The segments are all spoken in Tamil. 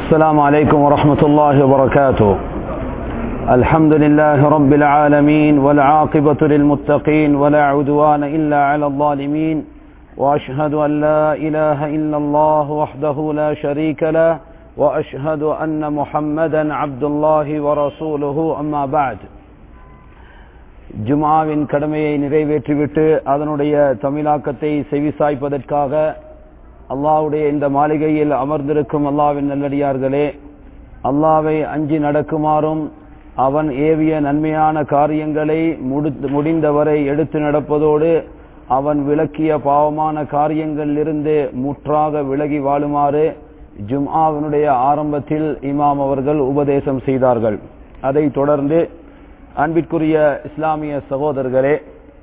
السلام عليكم ورحمة الله وبركاته الحمد لله رب العالمين والعاقبة للمتقين ولا عدوان إلا على الظالمين وأشهد أن لا إله إلا الله وحده لا شريك له وأشهد أن محمدا عبد الله ورسوله أما بعد ஜுமாவின் கடமையை நிறைவேற்றிவிட்டு அதனுடைய தமிழாக்கத்தை செவிசாய்ப்பதற்காக அல்லாவுடைய இந்த மாளிகையில் அமர்ந்திருக்கும் அல்லாவின் நல்லடியார்களே அல்லாவை அஞ்சி நடக்குமாறும் அவன் ஏவிய நன்மையான காரியங்களை முடிந்தவரை எடுத்து நடப்பதோடு அவன் விளக்கிய பாவமான காரியங்களிலிருந்து முற்றாக விலகி வாழுமாறு ஜும்ஆவினுடைய ஆரம்பத்தில் இமாம் அவர்கள் உபதேசம் செய்தார்கள் அதைத் தொடர்ந்து அன்பிற்குரிய இஸ்லாமிய சகோதரர்களே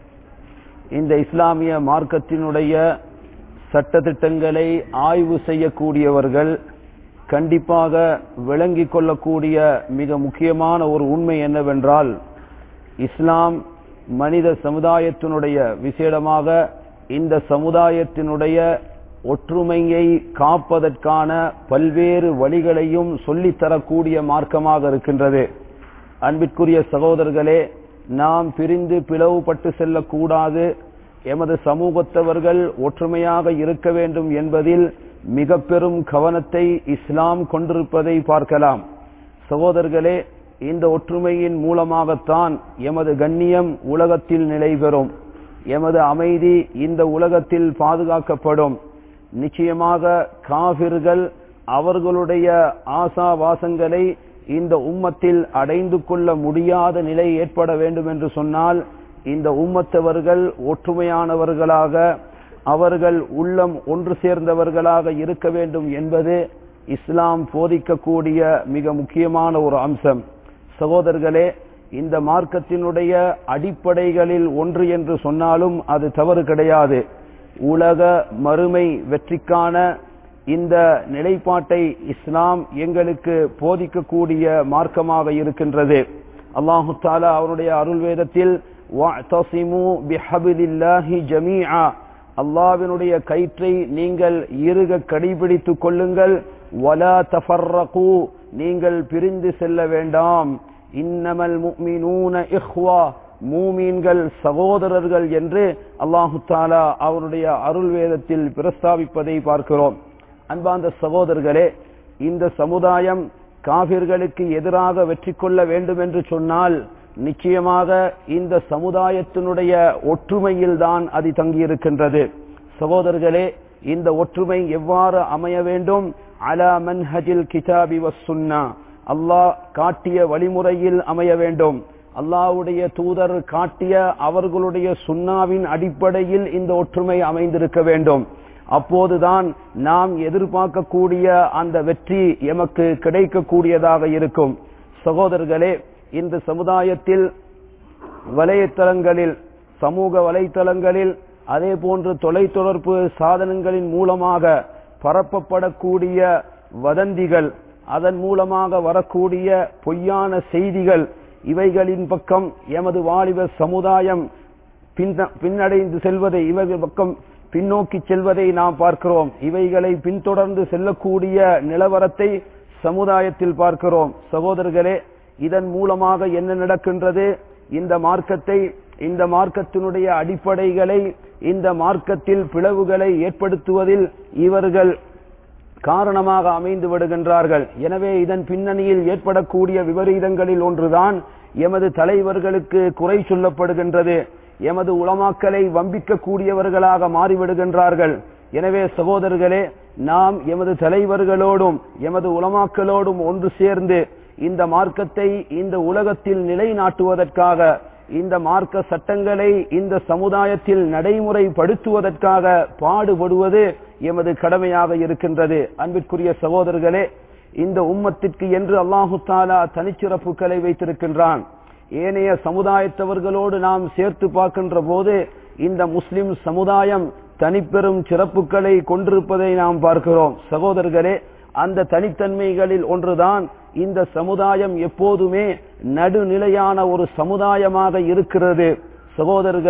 இந்த இஸ்லாமிய மார்க்கத்தினுடைய சட்டத்திட்டங்களை ஆய்வு செய்யக்கூடியவர்கள் கண்டிப்பாக விளங்கிக் கொள்ளக்கூடிய மிக முக்கியமான ஒரு உண்மை என்னவென்றால் இஸ்லாம் மனித சமுதாயத்தினுடைய விசேடமாக இந்த சமுதாயத்தினுடைய ஒற்றுமையை காப்பதற்கான பல்வேறு வழிகளையும் சொல்லித்தரக்கூடிய மார்க்கமாக இருக்கின்றது அன்பிற்குரிய சகோதரர்களே நாம் பிரிந்து பிளவுபட்டு செல்லக்கூடாது எமது சமூகத்தவர்கள் ஒற்றுமையாக இருக்க வேண்டும் என்பதில் மிக பெரும் கவனத்தை இஸ்லாம் கொண்டிருப்பதை பார்க்கலாம் சகோதரர்களே இந்த ஒற்றுமையின் மூலமாகத்தான் எமது கண்ணியம் உலகத்தில் நிலை பெறும் எமது அமைதி இந்த உலகத்தில் பாதுகாக்கப்படும் நிச்சயமாக காபிர்கள் அவர்களுடைய ஆசாவாசங்களை இந்த உம்மத்தில் அடைந்து கொள்ள முடியாத நிலை ஏற்பட வேண்டும் என்று சொன்னால் இந்த உம்மத்தவர்கள் ஒற்றுமையானவர்களாக அவர்கள் உள்ளம் ஒன்று சேர்ந்தவர்களாக இருக்க வேண்டும் என்பது இஸ்லாம் போதிக்கக்கூடிய மிக முக்கியமான ஒரு அம்சம் சகோதரர்களே இந்த மார்க்கத்தினுடைய அடிப்படைகளில் ஒன்று என்று சொன்னாலும் அது தவறு கிடையாது உலக மறுமை வெற்றிக்கான இந்த நிலைப்பாட்டை இஸ்லாம் எங்களுக்கு போதிக்கக்கூடிய மார்க்கமாக இருக்கின்றது அல்லாஹு தாலா அவருடைய அருள் வேதத்தில் அல்லாவினுடைய கயிற்றை நீங்கள் இருக கடைபிடித்துக் கொள்ளுங்கள் வலா தஃபர்ரகு நீங்கள் பிரிந்து செல்ல வேண்டாம் இன்னமல் முக்மினூன இஹ்வா மூமீன்கள் சகோதரர்கள் என்று அல்லாஹு தாலா அவருடைய அருள் வேதத்தில் பிரஸ்தாபிப்பதை பார்க்கிறோம் அன்பாந்த சகோதரர்களே இந்த சமுதாயம் காபிர்களுக்கு எதிராக வெற்றி கொள்ள வேண்டும் என்று சொன்னால் நிச்சயமாக இந்த சமுதாயத்தினுடைய ஒற்றுமையில் தான் அது தங்கியிருக்கின்றது சகோதரர்களே இந்த ஒற்றுமை எவ்வாறு அமைய வேண்டும் அலா மன்ஹஜில் கிதாபி வசுன்னா அல்லாஹ் காட்டிய வழிமுறையில் அமைய வேண்டும் அல்லாவுடைய தூதர் காட்டிய அவர்களுடைய சுண்ணாவின் அடிப்படையில் இந்த ஒற்றுமை அமைந்திருக்க வேண்டும் அப்போதுதான் நாம் எதிர்பார்க்கக்கூடிய அந்த வெற்றி எமக்கு கிடைக்கக்கூடியதாக இருக்கும் சகோதரர்களே இந்த சமுதாயத்தில் வலைத்தளங்களில் சமூக வலைத்தளங்களில் அதே போன்று தொலைத்தொடர்பு சாதனங்களின் மூலமாக பரப்பப்படக்கூடிய வதந்திகள் அதன் மூலமாக வரக்கூடிய பொய்யான செய்திகள் இவைகளின் பக்கம் எமது வாலிப சமுதாயம் பின்னடைந்து செல்வதை இவர்கள் பக்கம் பின்னோக்கி செல்வதை நாம் பார்க்கிறோம் இவைகளை பின்தொடர்ந்து செல்லக்கூடிய நிலவரத்தை சமுதாயத்தில் பார்க்கிறோம் சகோதரர்களே இதன் மூலமாக என்ன நடக்கின்றது இந்த மார்க்கத்தை இந்த மார்க்கத்தினுடைய அடிப்படைகளை இந்த மார்க்கத்தில் பிளவுகளை ஏற்படுத்துவதில் இவர்கள் காரணமாக அமைந்து விடுகின்றார்கள் எனவே இதன் பின்னணியில் ஏற்படக்கூடிய விபரீதங்களில் ஒன்றுதான் எமது தலைவர்களுக்கு குறை சொல்லப்படுகின்றது எமது உளமாக்களை வம்பிக்கக்கூடியவர்களாக மாறிவிடுகின்றார்கள் எனவே சகோதரர்களே நாம் எமது தலைவர்களோடும் எமது உளமாக்களோடும் ஒன்று சேர்ந்து இந்த மார்க்கத்தை இந்த உலகத்தில் நிலைநாட்டுவதற்காக இந்த மார்க்க சட்டங்களை இந்த சமுதாயத்தில் நடைமுறைப்படுத்துவதற்காக பாடுபடுவது எமது கடமையாக இருக்கின்றது அன்பிற்குரிய சகோதரர்களே இந்த உம்மத்திற்கு என்று அல்லாஹு தாலா தனிச்சிறப்புகளை வைத்திருக்கின்றான் ஏனைய சமுதாயத்தவர்களோடு நாம் சேர்த்து பார்க்கின்ற போது இந்த முஸ்லிம் சமுதாயம் தனிப்பெரும் சிறப்புகளை கொண்டிருப்பதை நாம் பார்க்கிறோம் சகோதரர்களே அந்த தனித்தன்மைகளில் ஒன்றுதான் இந்த சமுதாயம் எப்போதுமே நடுநிலையான ஒரு சமுதாயமாக இருக்கிறது சகோதரர்களே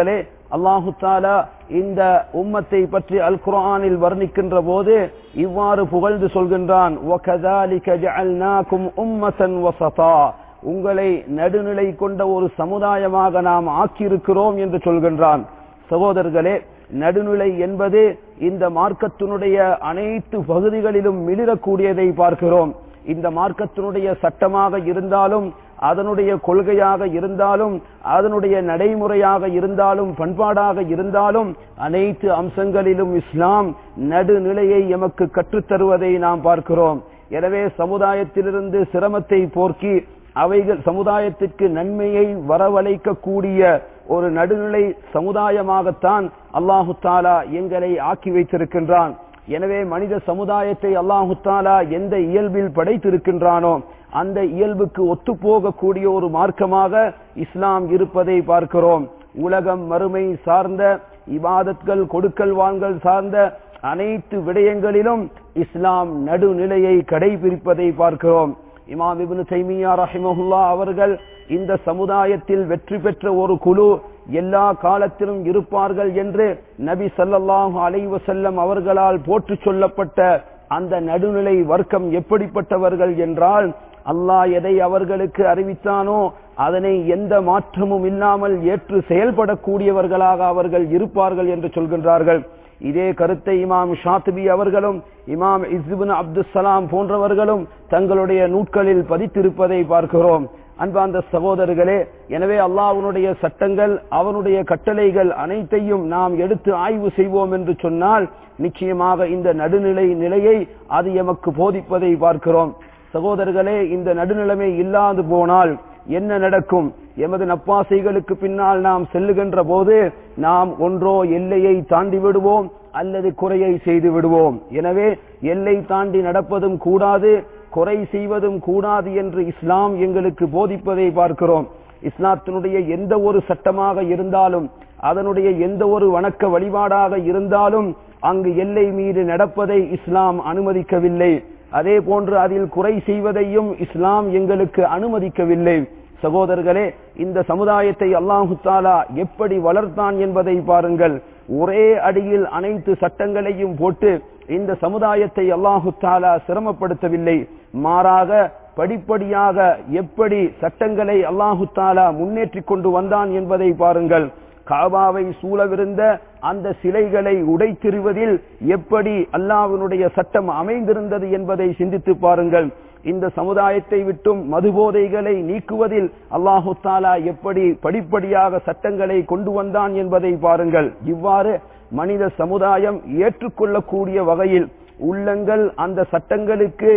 அல்லாஹு தாலா இந்த உம்மத்தை பற்றி அல் குர்ஆனில் வர்ணிக்கின்ற போது இவ்வாறு புகழ்ந்து சொல்கின்றான் وَكَذَلِكَ جَعَلْنَاكُمْ أُمَّةً وَسَطًا உங்களை நடுநிலை கொண்ட ஒரு சமுதாயமாக நாம் ஆக்கியிருக்கிறோம் என்று சொல்கின்றான் சகோதரர்களே நடுநிலை என்பது இந்த மார்க்கத்தினுடைய அனைத்து பகுதிகளிலும் மிளிரக்கூடியதை பார்க்கிறோம் இந்த மார்க்கத்தினுடைய சட்டமாக இருந்தாலும் அதனுடைய கொள்கையாக இருந்தாலும் அதனுடைய நடைமுறையாக இருந்தாலும் பண்பாடாக இருந்தாலும் அனைத்து அம்சங்களிலும் இஸ்லாம் நடுநிலையை எமக்கு கற்றுத்தருவதை நாம் பார்க்கிறோம் எனவே சமுதாயத்திலிருந்து சிரமத்தை போக்கி அவைகள் சமுதாயத்திற்கு நன்மையை வரவழைக்கக்கூடிய ஒரு நடுநிலை சமுதாயமாகத்தான் அல்லாஹு தாலா எங்களை ஆக்கி வைத்திருக்கின்றான் எனவே மனித சமுதாயத்தை அல்லாஹு தாலா எந்த இயல்பில் படைத்திருக்கின்றானோ அந்த இயல்புக்கு ஒத்துப்போகக்கூடிய ஒரு மார்க்கமாக இஸ்லாம் இருப்பதை பார்க்கிறோம் உலகம் மறுமை சார்ந்த இபாதத்கள் கொடுக்கல் வாங்கல் சார்ந்த அனைத்து விடயங்களிலும் இஸ்லாம் நடுநிலையை கடைபிடிப்பதை பார்க்கிறோம் இமாம் இப்னு தைமியா ரஹிமஹுல்லா அவர்கள் இந்த சமுதாயத்தில் வெற்றி பெற்ற ஒரு குழு எல்லா காலத்திலும் இருப்பார்கள் என்று நபி ஸல்லல்லாஹு அலைஹி வஸல்லம் அவர்களால் போற்று சொல்லப்பட்ட அந்த நடுநிலை வர்க்கம் எப்படிப்பட்டவர்கள் என்றால் அல்லாஹ் எதை அவர்களுக்கு அறிவித்தானோ அதனை எந்த மாற்றமும் இல்லாமல் ஏற்று செயல்படக்கூடியவர்களாக அவர்கள் இருப்பார்கள் என்று சொல்கின்றார்கள் இதே கருத்தை இமாம் ஷாத்திபி அவர்களும் இமாம் இஸ்பின் அப்துல் போன்றவர்களும் தங்களுடைய நூட்களில் பதித்திருப்பதை பார்க்கிறோம் அன்பார்ந்த சகோதரர்களே எனவே அல்லாஹ்வுடைய சட்டங்கள் அவனுடைய கட்டளைகள் அனைத்தையும் நாம் எடுத்து ஆய்வு செய்வோம் என்று சொன்னால் நிச்சயமாக இந்த நடுநிலை நிலையை அது எமக்கு போதிப்பதை பார்க்கிறோம் சகோதரர்களே இந்த நடுநிலைமை இல்லாது போனால் என்ன நடக்கும் எமது நப்பாசைகளுக்கு பின்னால் நாம் செல்லுகின்ற போது நாம் ஒன்றோ எல்லையை தாண்டி விடுவோம் அல்லது குறையை செய்து விடுவோம் எனவே எல்லை தாண்டி நடப்பதும் கூடாது குறை செய்வதும் கூடாது என்று இஸ்லாம் எங்களுக்கு போதிப்பதை பார்க்கிறோம் இஸ்லாத்தினுடைய எந்த ஒரு சட்டமாக இருந்தாலும் அதனுடைய எந்த ஒரு வணக்க வழிபாடாக இருந்தாலும் அங்கு எல்லை மீது நடப்பதை இஸ்லாம் அனுமதிக்கவில்லை அதே போன்று அதில் குறை செய்வதையும் இஸ்லாம் எங்களுக்கு அனுமதிக்கவில்லை சகோதரர்களே இந்த சமுதாயத்தை அல்லாஹு தாலா எப்படி வளர்த்தான் என்பதை பாருங்கள் ஒரே அடியில் அனைத்து சட்டங்களையும் போட்டு இந்த சமுதாயத்தை அல்லாஹு தாலா சிரமப்படுத்தவில்லை மாறாக படிப்படியாக எப்படி சட்டங்களை அல்லாஹு தாலா முன்னேற்றி கொண்டு வந்தான் என்பதை பாருங்கள் காபாவை சூழவிருந்த அந்த சிலைகளை உடைத்தெறிவதில் எப்படி அல்லாஹ்வினுடைய சட்டம் அமைந்திருந்தது என்பதை சிந்தித்து பாருங்கள் இந்த சமுதாயத்தை விட்டும் மதுபோதைகளை நீக்குவதில் அல்லாஹு தாலா எப்படி படிப்படியாக சட்டங்களை கொண்டு வந்தான் என்பதை பாருங்கள் இவ்வாறு மனித சமுதாயம் ஏற்றுக்கொள்ளக்கூடிய வகையில் உள்ளங்கள் அந்த சட்டங்களுக்கு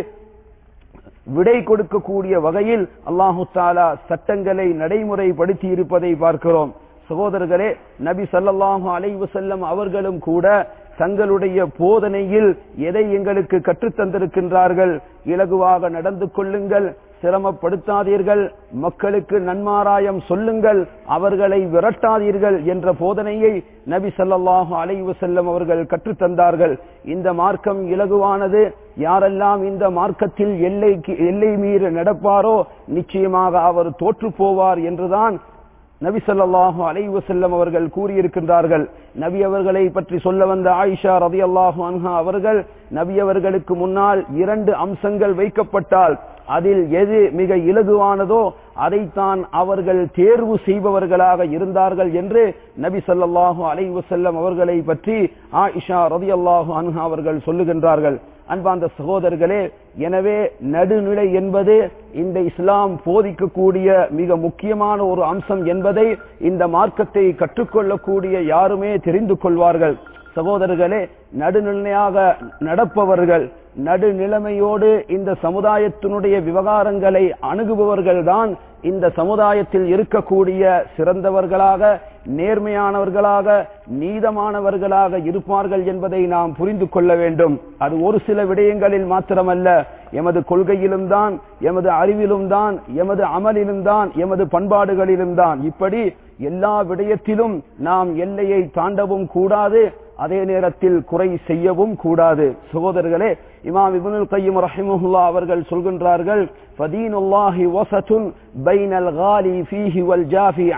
விடை கொடுக்கக்கூடிய வகையில் அல்லாஹு தாலா சட்டங்களை நடைமுறைப்படுத்தி இருப்பதை பார்க்கிறோம் சகோதரர்களே நபி சல்லல்லாஹு அலைவு செல்லம் அவர்களும் கூட தங்களுடைய போதனையில் எதை எங்களுக்கு கற்றுத்தந்திருக்கின்றார்கள் இலகுவாக நடந்து கொள்ளுங்கள் சிரமப்படுத்தாதீர்கள் மக்களுக்கு நன்மாராயம் சொல்லுங்கள் அவர்களை விரட்டாதீர்கள் என்ற போதனையை நபி சல்லாஹு அலைவு செல்லம் அவர்கள் கற்றுத்தந்தார்கள் இந்த மார்க்கம் இலகுவானது யாரெல்லாம் இந்த மார்க்கத்தில் எல்லைக்கு எல்லை மீறி நடப்பாரோ நிச்சயமாக அவர் தோற்று போவார் என்றுதான் நபி சொல்லாஹு அலைவு செல்லம் அவர்கள் கூறியிருக்கின்றார்கள் நபி அவர்களை பற்றி சொல்ல வந்த ஆயிஷா ரதி அல்லாஹு அன்ஹா அவர்கள் நபி அவர்களுக்கு முன்னால் இரண்டு அம்சங்கள் வைக்கப்பட்டால் அதில் எது மிக இலகுவானதோ அதைத்தான் அவர்கள் தேர்வு செய்பவர்களாக இருந்தார்கள் என்று நபி சொல்லாஹு அலைவு செல்லம் அவர்களை பற்றி ஆயிஷா ரதி அல்லாஹு அன்ஹா அவர்கள் சொல்லுகின்றார்கள் அன்பாந்த சகோதரர்களே எனவே நடுநிலை என்பது இந்த இஸ்லாம் போதிக்கக்கூடிய மிக முக்கியமான ஒரு அம்சம் என்பதை இந்த மார்க்கத்தை கற்றுக்கொள்ளக்கூடிய யாருமே தெரிந்து கொள்வார்கள் சகோதரர்களே நடுநிலையாக நடப்பவர்கள் நடுநிலைமையோடு இந்த சமுதாயத்தினுடைய விவகாரங்களை அணுகுபவர்கள் தான் இந்த சமுதாயத்தில் இருக்கக்கூடிய சிறந்தவர்களாக நேர்மையானவர்களாக நீதமானவர்களாக இருப்பார்கள் என்பதை நாம் புரிந்து கொள்ள வேண்டும் அது ஒரு சில விடயங்களில் மாத்திரமல்ல எமது கொள்கையிலும் தான் எமது அறிவிலும் தான் எமது அமலிலும் தான் எமது பண்பாடுகளிலும் தான் இப்படி எல்லா விடயத்திலும் நாம் எல்லையை தாண்டவும் கூடாது அதே நேரத்தில் குறை செய்யவும் கூடாது சகோதரர்களே இமாம் இப்னுல் கையம் ரஹிமஹுல்லா அவர்கள் சொல்கின்றார்கள் ஃபதீனுல்லாஹி வஸதுன் பைனல் காலி ஃபீஹி வல் ஜாஃபி அன்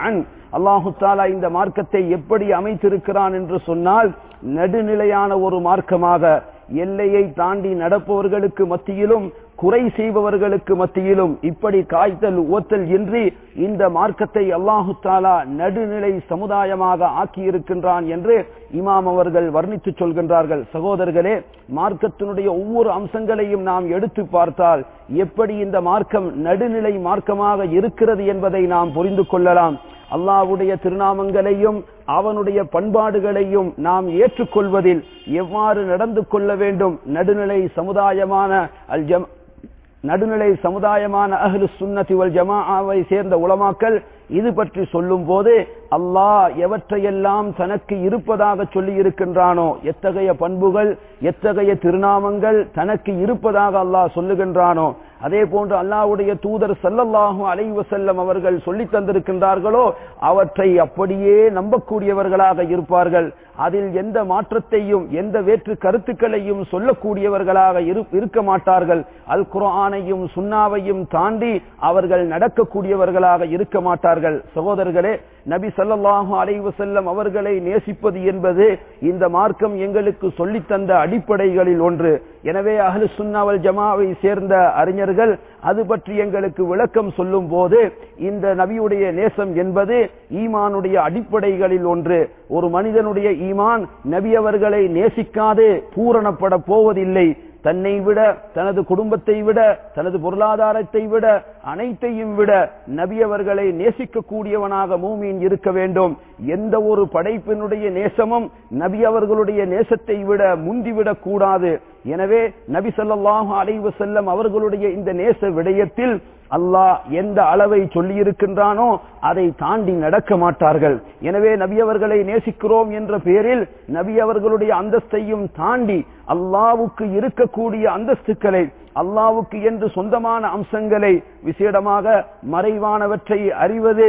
அல்லாஹு தாலா இந்த மார்க்கத்தை எப்படி அமைத்திருக்கிறான் என்று சொன்னால் நடுநிலையான ஒரு மார்க்கமாக எல்லையை தாண்டி நடப்பவர்களுக்கு மத்தியிலும் குறை செய்பவர்களுக்கு மத்தியிலும் இப்படி காய்த்தல் ஓத்தல் இன்றி இந்த மார்க்கத்தை அல்லாஹு தாலா நடுநிலை சமுதாயமாக ஆக்கியிருக்கின்றான் என்று இமாம் அவர்கள் வர்ணித்து சொல்கின்றார்கள் சகோதரர்களே மார்க்கத்தினுடைய ஒவ்வொரு அம்சங்களையும் நாம் எடுத்து பார்த்தால் எப்படி இந்த மார்க்கம் நடுநிலை மார்க்கமாக இருக்கிறது என்பதை நாம் புரிந்து கொள்ளலாம் அல்லாவுடைய திருநாமங்களையும் அவனுடைய பண்பாடுகளையும் நாம் ஏற்றுக்கொள்வதில் எவ்வாறு நடந்து கொள்ள வேண்டும் நடுநிலை சமுதாயமான அல் ஜம் நடுநிலை சமுதாயமான அஹ்லு சுன்னதி வல் ஜமாஆவை சேர்ந்த உலமாக்கள் இது பற்றி சொல்லும் போது அல்லாஹ் எவற்றையெல்லாம் தனக்கு இருப்பதாக சொல்லி இருக்கின்றானோ எத்தகைய பண்புகள் எத்தகைய திருநாமங்கள் தனக்கு இருப்பதாக அல்லாஹ் சொல்லுகின்றானோ அதே போன்று அல்லாவுடைய தூதர் சல்லல்லாஹு அலைவ செல்லம் அவர்கள் சொல்லி தந்திருக்கின்றார்களோ அவற்றை அப்படியே நம்பக்கூடியவர்களாக இருப்பார்கள் அதில் எந்த மாற்றத்தையும் எந்த வேற்று கருத்துக்களையும் சொல்லக்கூடியவர்களாக இருக்க மாட்டார்கள் அல் குரானையும் சுண்ணாவையும் தாண்டி அவர்கள் நடக்கக்கூடியவர்களாக இருக்க மாட்டார்கள் சகோதரர்களே நபி சல்லாஹு அலைவு செல்லம் அவர்களை நேசிப்பது என்பது இந்த மார்க்கம் எங்களுக்கு சொல்லித்தந்த அடிப்படைகளில் ஒன்று எனவே அஹ்லு சுன்னாவல் ஜமாவை சேர்ந்த அறிஞர்கள் அது பற்றி எங்களுக்கு விளக்கம் சொல்லும் போது இந்த நபியுடைய நேசம் என்பது ஈமானுடைய அடிப்படைகளில் ஒன்று ஒரு மனிதனுடைய ஈமான் நபி அவர்களை நேசிக்காது பூரணப்பட போவதில்லை தன்னை விட தனது குடும்பத்தை விட தனது பொருளாதாரத்தை விட அனைத்தையும் விட நபி அவர்களை நேசிக்கக்கூடியவனாக மூமீன் இருக்க வேண்டும் எந்த ஒரு படைப்பினுடைய நேசமும் நபி அவர்களுடைய நேசத்தை விட முந்திவிடக் கூடாது எனவே நபி சொல்லாஹு அலைவு செல்லம் அவர்களுடைய இந்த நேச விடயத்தில் அல்லாஹ் எந்த அளவை சொல்லி இருக்கின்றானோ அதை தாண்டி நடக்க மாட்டார்கள் எனவே நபி அவர்களை நேசிக்கிறோம் என்ற பெயரில் நபி அவர்களுடைய அந்தஸ்தையும் தாண்டி அல்லாவுக்கு இருக்கக்கூடிய அந்தஸ்துக்களை அல்லாவுக்கு என்று சொந்தமான அம்சங்களை விசேடமாக மறைவானவற்றை அறிவது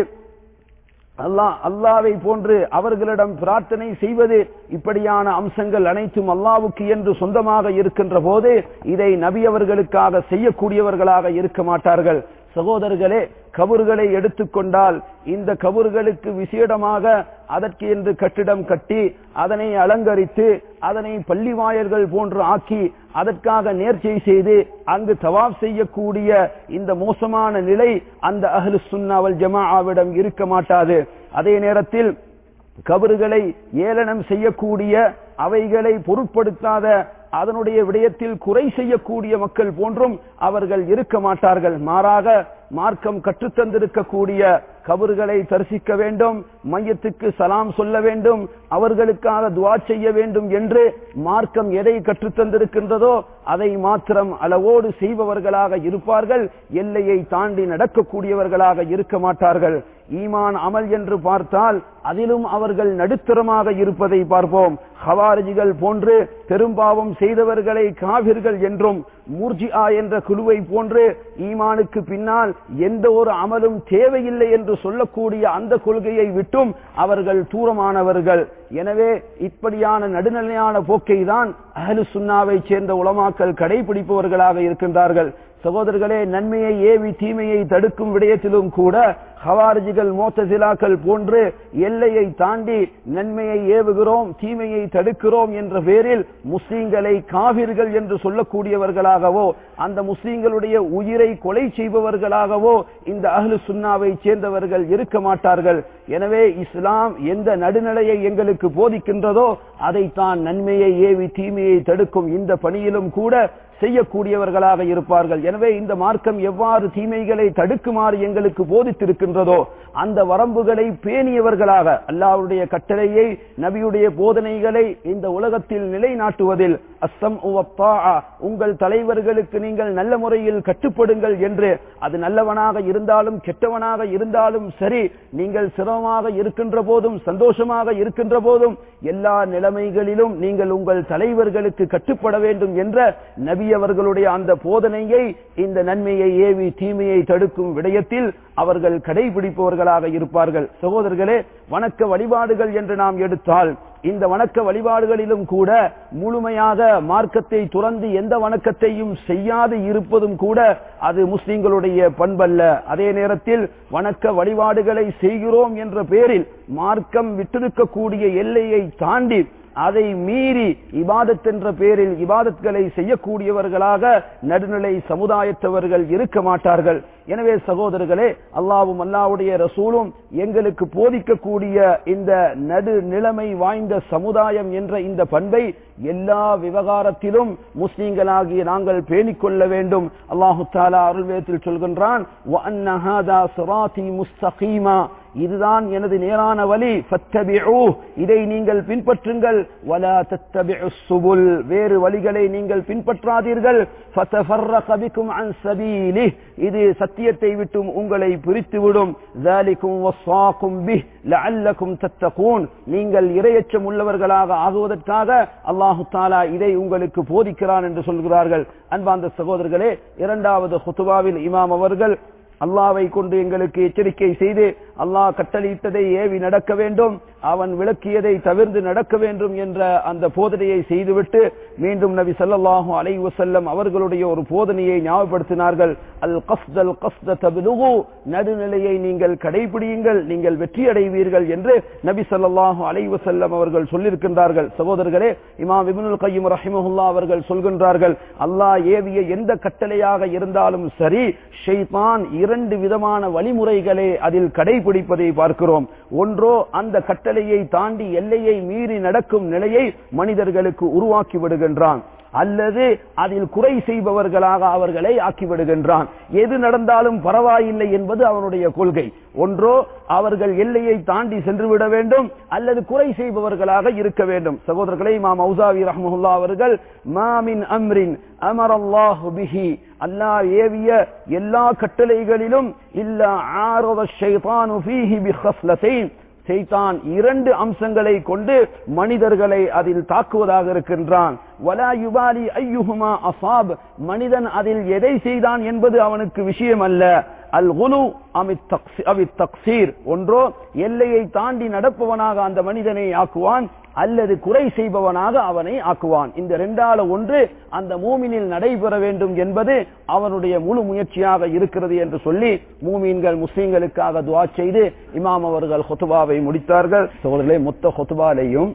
அல்லாஹ் அல்லாவை போன்று அவர்களிடம் பிரார்த்தனை செய்வது இப்படியான அம்சங்கள் அனைத்தும் அல்லாவுக்கு என்று சொந்தமாக இருக்கின்ற போது இதை நபி அவர்களுக்காக செய்யக்கூடியவர்களாக இருக்க மாட்டார்கள் சகோதரர்களே கபறுகளை எடுத்துக்கொண்டால் இந்த கபறுகளுக்கு விசேடமாக அதற்கு என்று கட்டிடம் கட்டி அதனை அலங்கரித்து அதனை பள்ளி வாயர்கள் போன்று ஆக்கி அதற்காக நேர்ச்சை செய்து அங்கு தவாப் செய்யக்கூடிய இந்த மோசமான நிலை அந்த அஹ்லு சுன்னாவல் ஜமாஆவிடம் இருக்க மாட்டாது அதே நேரத்தில் கபறுகளை ஏளனம் செய்யக்கூடிய அவைகளை பொருட்படுத்தாத அதனுடைய விடயத்தில் குறை செய்யக்கூடிய மக்கள் போன்றும் அவர்கள் இருக்க மாட்டார்கள் மாறாக மார்க்கம் கற்றுத்தந்திருக்கக்கூடிய கபறுகளை தரிசிக்க வேண்டும் மையத்துக்கு சலாம் சொல்ல வேண்டும் அவர்களுக்காக துவா செய்ய வேண்டும் என்று மார்க்கம் எதை கற்றுத்தந்திருக்கின்றதோ அதை மாத்திரம் அளவோடு செய்பவர்களாக இருப்பார்கள் எல்லையை தாண்டி நடக்கக்கூடியவர்களாக இருக்க மாட்டார்கள் ஈமான் அமல் என்று பார்த்தால் அதிலும் அவர்கள் நடுத்தரமாக இருப்பதை பார்ப்போம் ஹவாரிஜிகள் போன்று பெரும்பாவம் செய்தவர்களை காவிர்கள் என்றும் மூர்ஜிஆ என்ற குழுவை போன்று ஈமானுக்கு பின்னால் எந்த ஒரு அமலும் தேவையில்லை என்று சொல்லக்கூடிய அந்த கொள்கையை விட்டும் அவர்கள் தூரமானவர்கள் எனவே இப்படியான நடுநிலையான போக்கை தான் அஹலு சுன்னாவை சேர்ந்த உலமாக்கள் கடைபிடிப்பவர்களாக இருக்கின்றார்கள் சகோதரர்களே நன்மையை ஏவி தீமையை தடுக்கும் விடயத்திலும் கூட ஹவாரிஜிகள் மோத்தசிலாக்கள் போன்று எல்லையை தாண்டி நன்மையை ஏவுகிறோம் தீமையை தடுக்கிறோம் என்ற பேரில் முஸ்லீம்களை காவிர்கள் என்று சொல்லக்கூடியவர்களாகவோ அந்த முஸ்லீம்களுடைய உயிரை கொலை செய்பவர்களாகவோ இந்த அஹ்லு சுன்னாவை சேர்ந்தவர்கள் இருக்க மாட்டார்கள் எனவே இஸ்லாம் எந்த நடுநிலையை எங்களுக்கு போதிக்கின்றதோ அதைத்தான் நன்மையை ஏவி தீமையை தடுக்கும் இந்த பணியிலும் கூட செய்யக்கூடியவர்களாக இருப்பார்கள் எனவே இந்த மார்க்கம் எவ்வாறு தீமைகளை தடுக்குமாறு எங்களுக்கு போதித்திருக்கின்றதோ அந்த வரம்புகளை பேணியவர்களாக அல்லாவுடைய கட்டளையை நபியுடைய போதனைகளை இந்த உலகத்தில் நிலைநாட்டுவதில் அஸ்ஸம் உங்கள் தலைவர்களுக்கு நீங்கள் நல்ல முறையில் கட்டுப்படுங்கள் என்று அது நல்லவனாக இருந்தாலும் கெட்டவனாக இருந்தாலும் சரி நீங்கள் சிரமமாக இருக்கின்ற போதும் சந்தோஷமாக இருக்கின்ற போதும் எல்லா நிலைமைகளிலும் நீங்கள் உங்கள் தலைவர்களுக்கு கட்டுப்பட வேண்டும் என்ற நபி அவர்களுடைய அந்த போதனையை இந்த நன்மையை ஏவி தீமையை தடுக்கும் விடயத்தில் அவர்கள் கடைபிடிப்பவர்களாக இருப்பார்கள் சகோதரர்களே வணக்க வழிபாடுகள் என்று நாம் எடுத்தால் இந்த வணக்க வழிபாடுகளிலும் கூட முழுமையாக மார்க்கத்தை துறந்து எந்த வணக்கத்தையும் செய்யாது இருப்பதும் கூட அது முஸ்லிம்களுடைய பண்பல்ல அதே நேரத்தில் வணக்க வழிபாடுகளை செய்கிறோம் என்ற பேரில் மார்க்கம் விட்டிருக்கக்கூடிய எல்லையை தாண்டி அதை மீறி இபாதத் என்ற பேரில் இபாதத்களை செய்யக்கூடியவர்களாக நடுநிலை சமுதாயத்தவர்கள் இருக்க மாட்டார்கள் எனவே சகோதரர்களே அல்லாவும் அல்லாவுடைய ரசூலும் எங்களுக்கு போதிக்கக்கூடிய இந்த நடு நிலைமை வாய்ந்த சமுதாயம் என்ற இந்த பண்பை எல்லா விவகாரத்திலும் முஸ்லீம்களாகிய நாங்கள் பேணிக் கொள்ள வேண்டும் அல்லாஹு தாலா அருள்வேத்தில் சொல்கின்றான் முஸ்தகீமா இதுதான் எனது நேரான வழி இதை நீங்கள் பின்பற்றுங்கள் வலா தத்தபிஉ சுபுல் வேறு வழிகளை நீங்கள் பின்பற்றாதீர்கள் ஃபதஃபர்ரக அன் சபீலிஹ் இது சத்தியத்தை விட்டும் உங்களை பிரித்துவிடும் ذلكم وصاكم به لعلكم تتقون நீங்கள் இரையச்சம் உள்ளவர்களாக ஆகுவதற்காக அல்லாஹு தாலா இதை உங்களுக்கு போதிக்கிறான் என்று சொல்கிறார்கள் அன்பார்ந்த சகோதரர்களே இரண்டாவது ஹுத்துபாவில் இமாம் அவர்கள் அல்லாவை கொண்டு எங்களுக்கு எச்சரிக்கை செய்து அல்லாஹ் கட்டளையிட்டதை ஏவி நடக்க வேண்டும் அவன் விளக்கியதை தவிர்த்து நடக்க வேண்டும் என்ற அந்த போதனையை செய்துவிட்டு மீண்டும் நபி ஸல்லல்லாஹு அலைஹி வஸல்லம் அவர்களுடைய ஒரு போதனையை ஞாபகப்படுத்தினார்கள் அல் கஸ்தல் கஸ்த தபிலுகு நடுநிலையை நீங்கள் கடைபிடியுங்கள் நீங்கள் வெற்றி அடைவீர்கள் என்று நபி ஸல்லல்லாஹு அலைஹி வஸல்லம் அவர்கள் சொல்லியிருக்கின்றார்கள் சகோதரர்களே இமாம் இப்னுல் கையும் ரஹிமஹுல்லா அவர்கள் சொல்கின்றார்கள் அல்லாஹ் ஏவிய எந்த கட்டளையாக இருந்தாலும் சரி ஷைத்தான் இரண்டு விதமான வழிமுறைகளை அதில் கடைபிடிப்பதை பார்க்கிறோம் ஒன்றோ அந்த கட்டளையை தாண்டி எல்லையை மீறி நடக்கும் நிலையை மனிதர்களுக்கு உருவாக்கி விடுகின்றான் அல்லது அதில் குறை செய்பவர்களாக அவர்களை ஆக்கிவிடுகின்றான் எது நடந்தாலும் பரவாயில்லை என்பது அவனுடைய கொள்கை ஒன்றோ அவர்கள் எல்லையை தாண்டி சென்று விட வேண்டும் அல்லது குறை செய்பவர்களாக இருக்க வேண்டும் சகோதரர்களை இமாம் மௌசாவி ரஹமுல்லா அவர்கள் மாமின் அம்ரின் அமர் அல்லாஹு பிஹி அல்லாஹ் ஏவிய எல்லா கட்டளைகளிலும் இல்ல ஆரத ஷைத்தானு ஃபீஹி பிஹஸ்லத்தைன் செய்தான் இரண்டு அம்சங்களை கொண்டு மனிதர்களை அதில் தாக்குவதாக இருக்கின்றான் வலா யுபாலி ஐயுஹுமா அசாப் மனிதன் அதில் எதை செய்தான் என்பது அவனுக்கு விஷயம் அல்ல அல் குலு அவித் தக்சீர் ஒன்றோ எல்லையை தாண்டி நடப்பவனாக அந்த மனிதனை ஆக்குவான் அல்லது குறை செய்பவனாக அவனை ஆக்குவான் இந்த இரண்டால ஒன்று அந்த மூமினில் நடைபெற வேண்டும் என்பது அவனுடைய முழு முயற்சியாக இருக்கிறது என்று சொல்லி மூமீன்கள் முஸ்லீம்களுக்காக துவா செய்து இமாம் அவர்கள் ஹொத்துபாவை முடித்தார்கள் சோழர்களே மொத்த ஹொத்துபாலையும்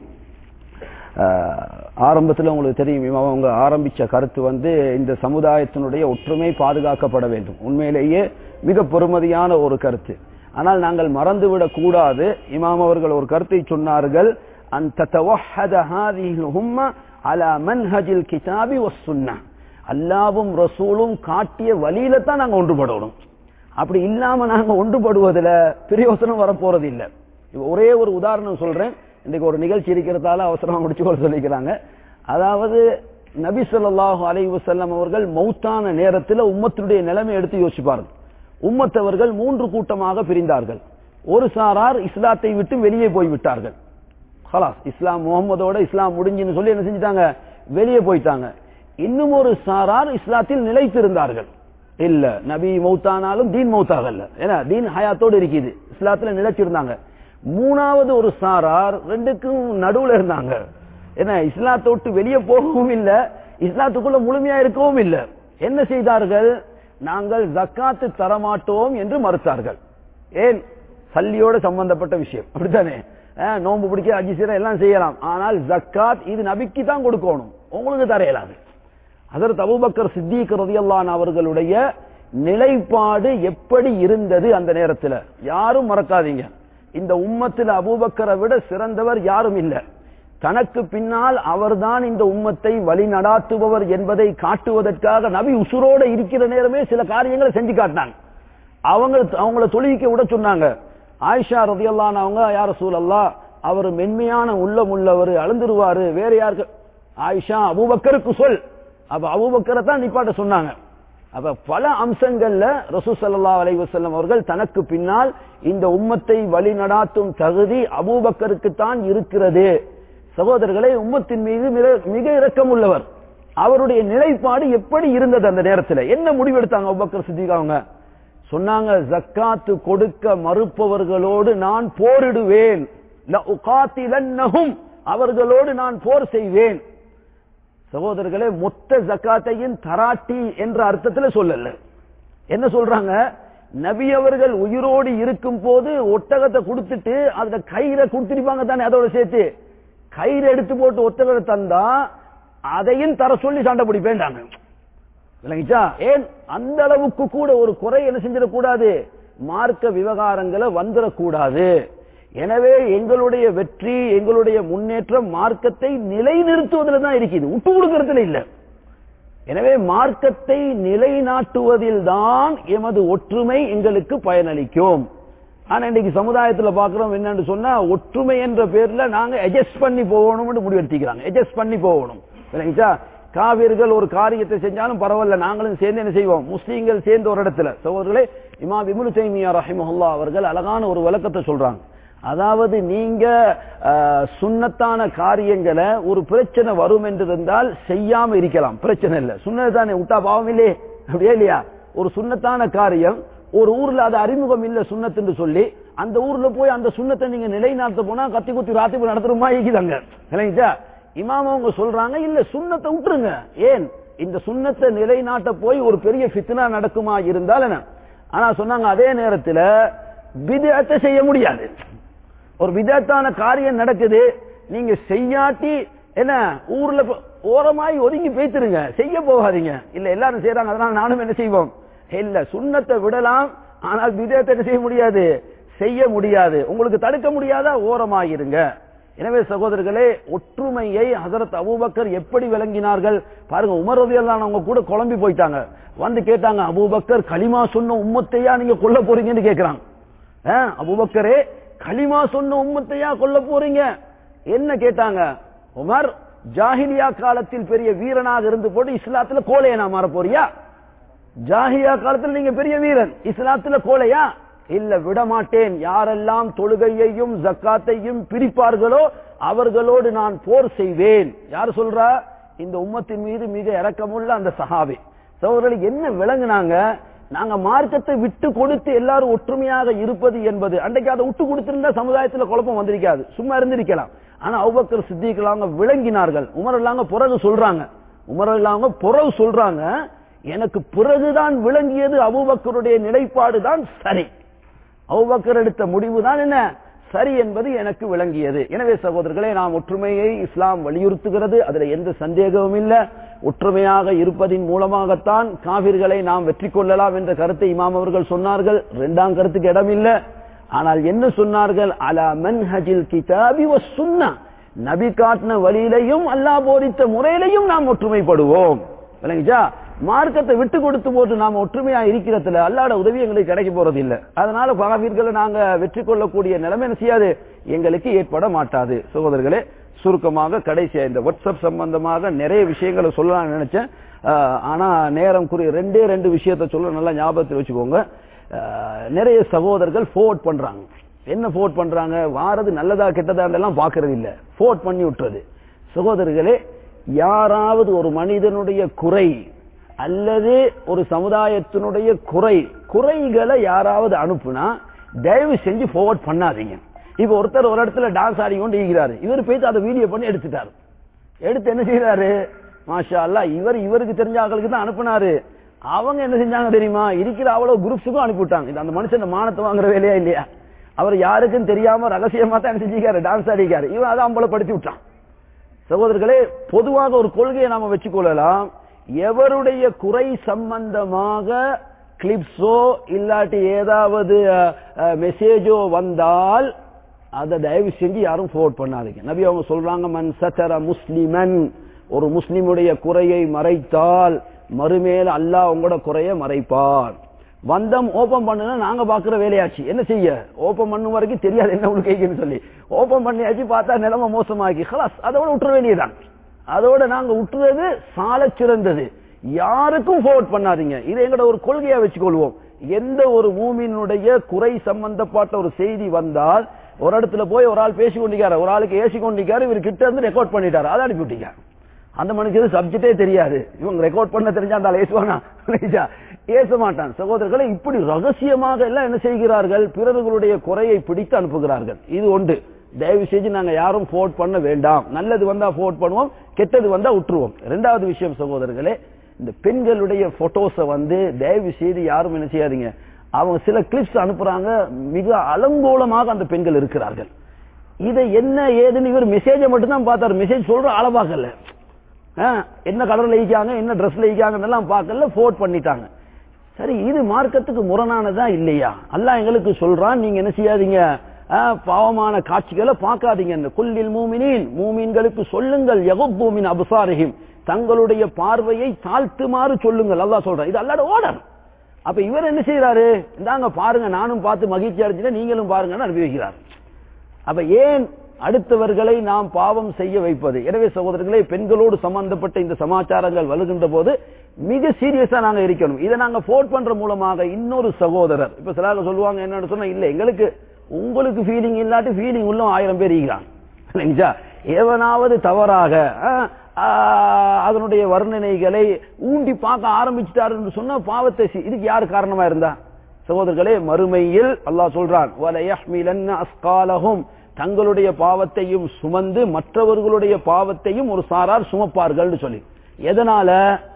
ஆரம்பத்தில் உங்களுக்கு தெரியும் இமாம் அவங்க ஆரம்பிச்ச கருத்து வந்து இந்த சமுதாயத்தினுடைய ஒற்றுமை பாதுகாக்கப்பட வேண்டும் உண்மையிலேயே மிக பெருமதியான ஒரு கருத்து ஆனால் நாங்கள் மறந்துவிடக் கூடாது இமாம் அவர்கள் ஒரு கருத்தை சொன்னார்கள் أن تتوحد هذه الأمة على منهج الكتاب والسنة அல்லாவும் ரசூலும் காட்டிய வழியில தான் நாங்க ஒன்றுபடணும் அப்படி இல்லாம நாங்க ஒன்றுபடுவதில் பிரயோசனம் வரப்போறது இல்லை ஒரே ஒரு உதாரணம் சொல்றேன் இன்னைக்கு ஒரு நிகழ்ச்சி இருக்கிறதால அவசரமா முடிச்சு கொள்ள சொல்லிக்கிறாங்க அதாவது நபி சொல்லாஹு அலை வசல்லம் அவர்கள் மௌத்தான நேரத்தில் உம்மத்தினுடைய நிலைமை எடுத்து யோசிப்பார்கள் உம்மத்தவர்கள் மூன்று கூட்டமாக பிரிந்தார்கள் ஒரு சாரார் இஸ்லாத்தை விட்டு வெளியே போய்விட்டார்கள் ஹலாஸ் இஸ்லாம் முகமதோட இஸ்லாம் முடிஞ்சுன்னு சொல்லி என்ன செஞ்சிட்டாங்க வெளியே போயிட்டாங்க இன்னும் ஒரு சாரார் இஸ்லாத்தில் நிலைத்திருந்தார்கள் இல்ல நபி மௌத்தானாலும் தீன் மௌத்தாகல்ல ஏன்னா தீன் ஹயாத்தோடு இருக்குது இஸ்லாத்துல நிலைச்சிருந்தாங்க மூணாவது ஒரு சாரார் ரெண்டுக்கும் நடுவுல இருந்தாங்க ஏன்னா இஸ்லாத்தை விட்டு வெளியே போகவும் இல்ல இஸ்லாத்துக்குள்ள முழுமையா இருக்கவும் இல்ல என்ன செய்தார்கள் நாங்கள் ஜக்காத்து தரமாட்டோம் என்று மறுத்தார்கள் ஏன் சல்லியோட சம்பந்தப்பட்ட விஷயம் அப்படித்தானே நோன்பு பிடிக்க அஜி சீரம் எல்லாம் செய்யலாம் ஆனால் ஜக்காத் இது நபிக்கு தான் கொடுக்கணும் உங்களுக்கு தரையலாது அதற்கு அபுபக்கர் சித்திக் ரதியல்லான் அவர்களுடைய நிலைப்பாடு எப்படி இருந்தது அந்த நேரத்தில் யாரும் மறக்காதீங்க இந்த உம்மத்தில் அபூபக்கரை விட சிறந்தவர் யாரும் இல்லை தனக்கு பின்னால் அவர்தான் இந்த உம்மத்தை வழி நடாத்துபவர் என்பதை காட்டுவதற்காக நபி உசுரோட இருக்கிற நேரமே சில காரியங்களை செஞ்சு காட்டினாங்க அவங்க அவங்கள தொழுவிக்க விட சொன்னாங்க ஆயிஷா ரதியல்லான் அவங்க யார சூழல்லா அவர் மென்மையான உள்ளம் உள்ளவர் அழுந்துருவாரு வேற யாருக்கு ஆயிஷா அபூபக்கருக்கு சொல் அப்ப அபூபக்கரை தான் நிப்பாட்ட சொன்னாங்க அப்ப பல அம்சங்கள்ல ரசூ சல்லா அலை வசல்லம் அவர்கள் தனக்கு பின்னால் இந்த உம்மத்தை வழி நடாத்தும் தகுதி அபூபக்கருக்கு தான் இருக்கிறது சகோதரர்களை உம்மத்தின் மீது மிக இரக்கம் உள்ளவர் அவருடைய நிலைப்பாடு எப்படி இருந்தது அந்த நேரத்தில் என்ன முடிவெடுத்தாங்க அபுபக்கர் சித்திக் அவங்க சொன்னாங்க ஜக்காத்து கொடுக்க மறுப்பவர்களோடு நான் போரிடுவேன் லஉகாத்திலன்னஹும். அவர்களோடு நான் போர் செய்வேன் சகோதரர்களே மொத்த ஜக்காத்தையும் தராட்டி என்ற அர்த்தத்தில் சொல்லல என்ன சொல்றாங்க நபி அவர்கள் உயிரோடு இருக்கும் போது ஒட்டகத்தை கொடுத்துட்டு அதுல கயிறை கொடுத்துருப்பாங்க தானே அதோட சேர்த்து கயிறு எடுத்து போட்டு ஒட்டகத்தை தந்தா அதையும் தர சொல்லி சண்டை பிடிப்பேன்டாங்க விளங்கிச்சா ஏன் அந்த அளவுக்கு கூட ஒரு குறை என்ன செஞ்சிடக்கூடாது மார்க்க விவகாரங்களை வந்துடக்கூடாது எனவே எங்களுடைய வெற்றி எங்களுடைய முன்னேற்றம் மார்க்கத்தை நிலைநிறுத்துவதில் தான் இருக்குது விட்டு கொடுக்கறதுல இல்ல எனவே மார்க்கத்தை நிலைநாட்டுவதில் தான் எமது ஒற்றுமை எங்களுக்கு பயனளிக்கும் ஆனா இன்னைக்கு சமுதாயத்துல பாக்குறோம் என்னன்னு சொன்னா ஒற்றுமை என்ற பேர்ல நாங்க அட்ஜஸ்ட் பண்ணி போகணும்னு முடிவெடுத்திக்கிறாங்க அட்ஜஸ்ட் பண்ணி போகணும் இல்லைங்களா காவிர்கள் ஒரு காரியத்தை செஞ்சாலும் பரவாயில்ல நாங்களும் சேர்ந்து என்ன செய்வோம் முஸ்லீம்கள் சேர்ந்த ஒரு இடத்துல சகோதரர்களே இமாம் இப்னு தைமியா ரஹிமஹுல்லா அவர்கள் அழகான ஒரு விளக்கத்தை சொல்றாங்க அதாவது நீங்க அஹ், சுன்னத்தான காரியங்களை ஒரு பிரச்சனை வரும் என்று இருந்தால் செய்யாம இருக்கலாம் பிரச்சனை இல்ல சுண்ணது தானே விட்டா பாவம் இல்லையே அப்படியே இல்லையா ஒரு சுன்னத்தான காரியம் ஒரு ஊர்ல அது அறிமுகம் இல்ல சுண்ணத்துன்னு சொல்லி அந்த ஊர்ல போய் அந்த சுண்ணத்தை நீங்க நிலைநாட்ட போனா கத்தி குத்தி ராத்திரி நடத்துறமா இருக்குதாங்க இல்லைங்களா இமாம் அவங்க சொல்றாங்க இல்ல சுண்ணத்தை விட்டுருங்க ஏன் இந்த சுண்ணத்தை நிலைநாட்ட போய் ஒரு பெரிய ஃபித்னா நடக்குமா இருந்தால் என்ன ஆனா சொன்னாங்க அதே நேரத்துல விதத்தை செய்ய முடியாது ஒரு விதத்தான காரியம் நடக்குது நீங்க செய்யாட்டி என்ன ஊர்ல போ- ஓரமாய் ஒதுங்கி பேத்துருங்க செய்ய போகாதீங்க இல்ல எல்லாரும் செய்யறாங்க அதனால நானும் என்ன செய்வோம் இல்ல சுண்ணத்தை விடலாம் ஆனால் விதத்தை என்ன செய்ய முடியாது செய்ய முடியாது உங்களுக்கு தடுக்க முடியாதா ஓரமாயிருங்க எனவே சகோதரர்களே ஒற்றுமையை ஹசரத் அபூபக்கர் எப்படி விளங்கினார்கள் பாருங்க உமர் ரலியல்லாஹு அவங்க கூட குழம்பி போயிட்டாங்க வந்து கேட்டாங்க அபூபக்கர் களிமா சொன்ன உம்மத்தையா நீங்க கொல்ல போறீங்கன்னு கேக்குறாங்க ஆ, அபூபக்கரே களிமா சொன்ன உம்மத்தையா கொல்ல போறீங்க என்ன கேட்டாங்க உமர் ஜாஹிலியா காலத்தில் பெரிய வீரனாக இருந்து போட்டு இஸ்லாத்துல கோலையனா மாற போறியா ஜாஹிலியா காலத்தில் நீங்க பெரிய வீரன் இஸ்லாத்துல கோலையா இல்ல விட மாட்டேன் யாரெல்லாம் தொழுகையையும் ஜக்காத்தையும் பிரிப்பார்களோ அவர்களோடு நான் போர் செய்வேன் யார் சொல்றா இந்த உம்மத்தின் மீது மிக இரக்கமுள்ள அந்த சஹாபி சகோதரர்கள் என்ன விளங்குனாங்க நாங்க மார்க்கத்தை விட்டு கொடுத்து எல்லாரும் ஒற்றுமையாக இருப்பது என்பது அன்றைக்கு அதை விட்டு கொடுத்திருந்தா சமுதாயத்துல குழப்பம் வந்திருக்காது சும்மா இருந்திருக்கலாம் ஆனா அவுபக்கர் சித்திகளாங்க விளங்கினார்கள் உமர் இல்லாங்க பிறகு சொல்றாங்க உமர் இல்லாங்க பிறகு சொல்றாங்க எனக்கு பிறகுதான் விளங்கியது அபூபக்கருடைய நிலைப்பாடு தான் சரி அபூபக்கர் எடுத்த முடிவு தான் என்ன சரி என்பது எனக்கு விளங்கியது எனவே சகோதரர்களே நாம் ஒற்றுமையை இஸ்லாம் வலியுறுத்துகிறது அதுல எந்த சந்தேகமும் இல்ல ஒற்றுமையாக இருப்பதின் மூலமாகத்தான் காவிர்களை நாம் வெற்றி கொள்ளலாம் என்ற கருத்தை இமாம் அவர்கள் சொன்னார்கள் இரண்டாம் கருத்துக்கு இடம் இல்ல ஆனால் என்ன சொன்னார்கள் அலா மன்ஹஜில் கிதாபி வ சுன்னா நபி காட்டின வழியிலையும் அல்லாஹ் போதித்த முறையிலையும் நாம் ஒற்றுமைப்படுவோம் விளங்குச்சா மார்க்கத்தை விட்டு கொடுத்து போட்டு நாம ஒற்றுமையா இருக்கிறதுல அல்லாட உதவி எங்களுக்கு கிடைக்க போறது இல்ல அதனால காவிர்களை நாங்க வெற்றி கொள்ளக்கூடிய நிலைமை என்ன செய்யாது எங்களுக்கு ஏற்பட மாட்டாது சகோதரர்களே சுருக்கமாக கடைசியா இந்த வாட்ஸ்அப் சம்பந்தமாக நிறைய விஷயங்களை சொல்லலாம்னு நினைச்சேன் ஆஹ், ஆனா நேரம் குறி ரெண்டே ரெண்டு விஷயத்தை சொல்ல நல்லா ஞாபகத்தில் வச்சுக்கோங்க ஆஹ், நிறைய சகோதரர்கள் ஃபோர்ட் பண்றாங்க என்ன ஃபோர்ட் பண்றாங்க வாரது நல்லதா கெட்டதா எல்லாம் பாக்குறது இல்ல ஃபோர்ட் பண்ணி விட்டுறது சகோதரர்களே யாராவது ஒரு மனிதனுடைய குறை அல்லது ஒரு சமுதாயத்தினுடைய குறை குறைகளை யாராவது அனுப்புனா தயவு செஞ்சு forward பண்ணாதீங்க இப்ப ஒருத்தர் ஒரு இடத்துல டான்ஸ் ஆடி கொண்டு இருக்கிறாரு இவர் போயிட்டு அதை வீடியோ பண்ணி எடுத்துட்டாரு எடுத்து என்ன செய்யறாரு மாஷா அல்லாஹ் இவர் இவருக்கு தெரிஞ்ச ஆட்களுக்கு தான் அனுப்புனாரு அவங்க என்ன செஞ்சாங்க தெரியுமா இருக்கிற அவ்வளவு குரூப்ஸுக்கும் அனுப்பிவிட்டாங்க இது அந்த மனுஷன் மானத்தை வாங்குற வேலையா இல்லையா அவர் யாருக்கும் தெரியாம ரகசியமா தான் என்ன செஞ்சிருக்காரு டான்ஸ் ஆடிக்காரு இவன் அதை அம்பலப்படுத்தி விட்டான் சகோதரர்களே பொதுவாக ஒரு கொள்கையை நாம வச்சுக்கொள்ளலாம் எவருடைய குறை சம்பந்தமாக கிளிப்ஸோ இல்லாட்டி ஏதாவது மெசேஜோ வந்தால் அதை தயவு செஞ்சு யாரும் ஃபோர்ட் பண்ணாதீங்க நபி அவங்க சொல்றாங்க மன் சத்தர முஸ்லிமன் ஒரு முஸ்லிமுடைய குறையை மறைத்தால் மறுமேல் அல்லாஹ் உங்களோட குறைய மறைப்பான் வந்தம் ஓபன் பண்ணுனா நாங்க பாக்குற வேலையாச்சு என்ன செய்ய ஓபன் பண்ணும் வரைக்கும் தெரியாது என்ன உங்களுக்கு கேக்குன்னு சொல்லி ஓபன் பண்ணியாச்சு பார்த்தா நிலைமை மோசமாக்கி ஹலாஸ் அதோட விட்டுற வேண்டியதுதான் அதோட நாங்க விட்டுறது சால சிறந்தது யாருக்கும் ஃபோர்ட் பண்ணாதீங்க இது எங்கட ஒரு கொள்கையா வச்சுக்கொள்வோம் எந்த ஒரு மூமினுடைய குறை சம்பந்தப்பட்ட ஒரு செய்தி வந்தால் ஒரு இடத்துல போய் ஒரு ஆள் பேசி கொண்டிருக்காரு ஒரு ஆளுக்கு ஏசி கொண்டிருக்காரு இவர் கிட்ட இருந்து ரெக்கார்ட் பண்ணிட்டாரு அதை அனுப்பி விட்டீங்க அந்த மனுஷனுக்கு சப்ஜெக்டே தெரியாது இவங்க ரெக்கார்ட் பண்ண தெரிஞ்சா அந்த ஏசுவானா ஏச மாட்டான் சகோதரர்களை இப்படி ரகசியமாக எல்லாம் என்ன செய்கிறார்கள் பிறர்களுடைய குறையை பிடித்து அனுப்புகிறார்கள் இது ஒன்று தயவு செஞ்சு நாங்க யாரும் போர்ட் பண்ண வேண்டாம் நல்லது வந்தா போர்ட் பண்ணுவோம் கெட்டது வந்தா விட்டுருவோம் ரெண்டாவது விஷயம் சகோதரர்களே இந்த பெண்களுடைய போட்டோஸ வந்து தயவு செய்து யாரும் என்ன செய்யாதீங்க அவங்க சில கிளிப்ஸ் அனுப்புறாங்க மிக அலங்கோலமாக அந்த பெண்கள் இருக்கிறார்கள் இதை என்ன ஏதுன்னு இவர் மெசேஜை மட்டும் தான் பார்த்தாரு மெசேஜ் சொல்ற ஆள பார்க்கல ஆ, என்ன கலர்ல ஈக்காங்க என்ன ட்ரெஸ்ல ஈக்காங்க எல்லாம் பார்க்கல போர்ட் பண்ணிட்டாங்க சரி இது மார்க்கத்துக்கு முரணானதா இல்லையா அல்லாஹ் எங்களுக்கு சொல்றான் நீங்க என்ன செய்யாதீங்க ஆ, பாவமான காட்சிகளை பார்க்காதீங்க இந்த குல்லில் மூமினின் மூமின்களுக்கு சொல்லுங்கள் யகுப்பூமின் அபுசாரிஹிம் தங்களுடைய பார்வையை தாழ்த்துமாறு சொல்லுங்கள் அல்லாஹ் சொல்றான் இது அல்லாட ஓடர் அப்ப இவர் என்ன செய்யறாரு இந்தாங்க பாருங்க நானும் பார்த்து மகிழ்ச்சி அடைஞ்சிட்டேன் நீங்களும் பாருங்கன்னு அனுப்பி வைக்கிறார் அப்ப ஏன் அடுத்தவர்களை நாம் பாவம் செய்ய வைப்பது எனவே சகோதரர்களே பெண்களோடு சம்பந்தப்பட்ட இந்த சமாச்சாரங்கள் வருகின்ற போது மிக சீரியஸா நாங்க இருக்கணும் இதை நாங்க போர்ட் பண்ற மூலமாக இன்னொரு சகோதரர் இப்ப சிலாக சொல்லுவாங்க என்னன்னு சொன்னா இல்ல எங்களுக்கு உங்களுக்கு ஃபீலிங் இல்லாட்டி ஃபீலிங் உள்ள ஆயிரம் பேர் இருக்கிறான் இல்லைங்களா எவனாவது தவறாக ஆ, ஆ, அதனுடைய வர்ணனைகளை ஊண்டி பார்க்க ஆரம்பிச்சிட்டாருன்னு சொன்னா பாவத்தை சி- இதுக்கு யார் காரணமா இருந்தா சகோதரர்களே மறுமையில் அல்லாஹ் சொல்றான் "வலயஹ்மிலன்ன அஸ்காலஹும் தங்களுடைய பாவத்தையும் சுமந்து மற்றவர்களுடைய பாவத்தையும் ஒரு சாரார் சுமப்பார்கள் சொல்லி எதனால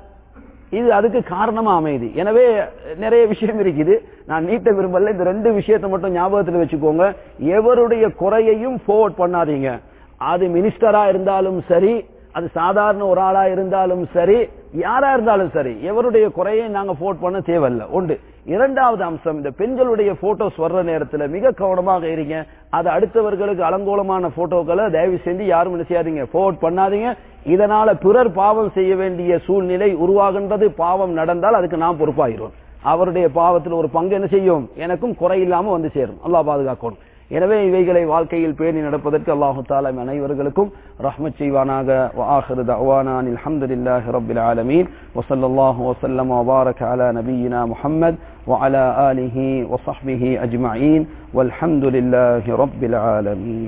இது அதுக்கு காரணமா அமையுது எனவே நிறைய விஷயம் இருக்குது நான் நீட்ட விரும்பல இந்த ரெண்டு விஷயத்தை மட்டும் ஞாபகத்தில் வச்சுக்கோங்க எவருடைய குறையையும் ஃபோர்வர்ட் பண்ணாதீங்க அது மினிஸ்டரா இருந்தாலும் சரி அது சாதாரண ஒரு ஆளா இருந்தாலும் சரி யாரா இருந்தாலும் சரி எவருடைய குறையை நாங்க ஃபோர்ட் பண்ண தேவையில்ல உண்டு இரண்டாவது அம்சம் இந்த பெண்களுடைய போட்டோஸ் வர்ற நேரத்துல மிக கவனமாக இருங்க அது அடுத்தவர்களுக்கு அலங்கோலமான போட்டோக்களை தயவு செஞ்சு யாரும் என்ன செய்யாதீங்க ஃபோர்ட் பண்ணாதீங்க இதனால பிறர் பாவம் செய்ய வேண்டிய சூழ்நிலை உருவாகின்றது பாவம் நடந்தால் அதுக்கு நாம் பொறுப்பாகிறோம் அவருடைய பாவத்தில் ஒரு பங்கு என்ன செய்யும் எனக்கும் குறை இல்லாம வந்து சேரும் அல்லாஹ் பாதுகாக்கணும் எனவே இவைகளை வாழ்க்கையில் பேணி நடப்பதற்கு அல்லாஹு தாலா நம் அனைவர்களுக்கும் ரஹ்மத் செய்வானாக وآخر دعوانا أن الحمد لله رب العالمين وصلى الله وسلم وبارك على نبينا محمد وعلى آله وصحبه أجمعين والحمد لله رب العالمين